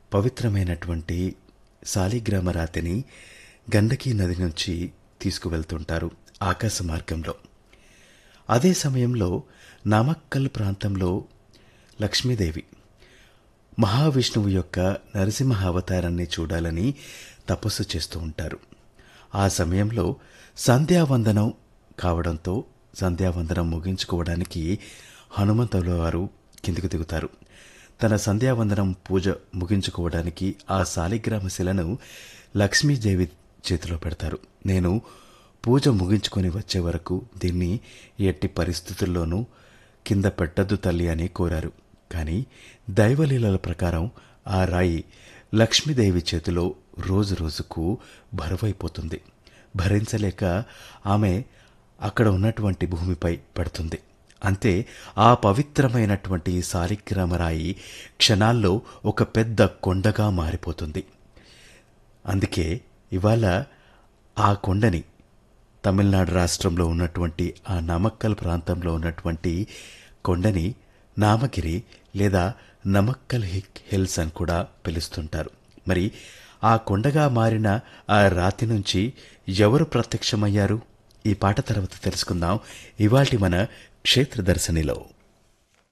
పవిత్రమైనటువంటి శాలిగ్రామ రాతిని గండకీ నది నుంచి తీసుకువెళ్తుంటారు ఆకాశ మార్గంలో అదే సమయంలో నామక్కల్ ప్రాంతంలో లక్ష్మీదేవి మహావిష్ణువు యొక్క నరసింహ అవతారాన్ని చూడాలని తపస్సు చేస్తూ ఉంటారు ఆ సమయంలో సంధ్యావందనం కావడంతో సంధ్యావందనం ముగించుకోవడానికి హనుమంతుల వారు కిందికి దిగుతారు తన సంధ్యావందనం పూజ ముగించుకోవడానికి ఆ శాలిగ్రామ శిలను లక్ష్మీదేవి చేతిలో పెడతారు నేను పూజ ముగించుకొని వచ్చే వరకు దీన్ని ఎట్టి పరిస్థితుల్లోనూ కింద పెట్టద్దు తల్లి అని కోరారు కానీ దైవలీలల ప్రకారం ఆ రాయి లక్ష్మీదేవి చేతిలో రోజు రోజుకు బరువైపోతుంది భరించలేక ఆమె అక్కడ ఉన్నటువంటి భూమిపై పడుతుంది అంతే ఆ పవిత్రమైనటువంటి సాలిగ్రామరాయి క్షణాల్లో ఒక పెద్ద కొండగా మారిపోతుంది అందుకే ఇవాళ ఆ కొండని తమిళనాడు రాష్ట్రంలో ఉన్నటువంటి ఆ నమక్కల్ ప్రాంతంలో ఉన్నటువంటి కొండని నామగిరి లేదా నమక్కల్ హిక్ హిల్స్ అని కూడా పిలుస్తుంటారు మరి ఆ కొండగా మారిన ఆ రాతి నుంచి ఎవరు ప్రత్యక్షమయ్యారు ఈ పాట తర్వాత తెలుసుకుందాం ఇవాటి మన క్షేత్ర దర్శనిలో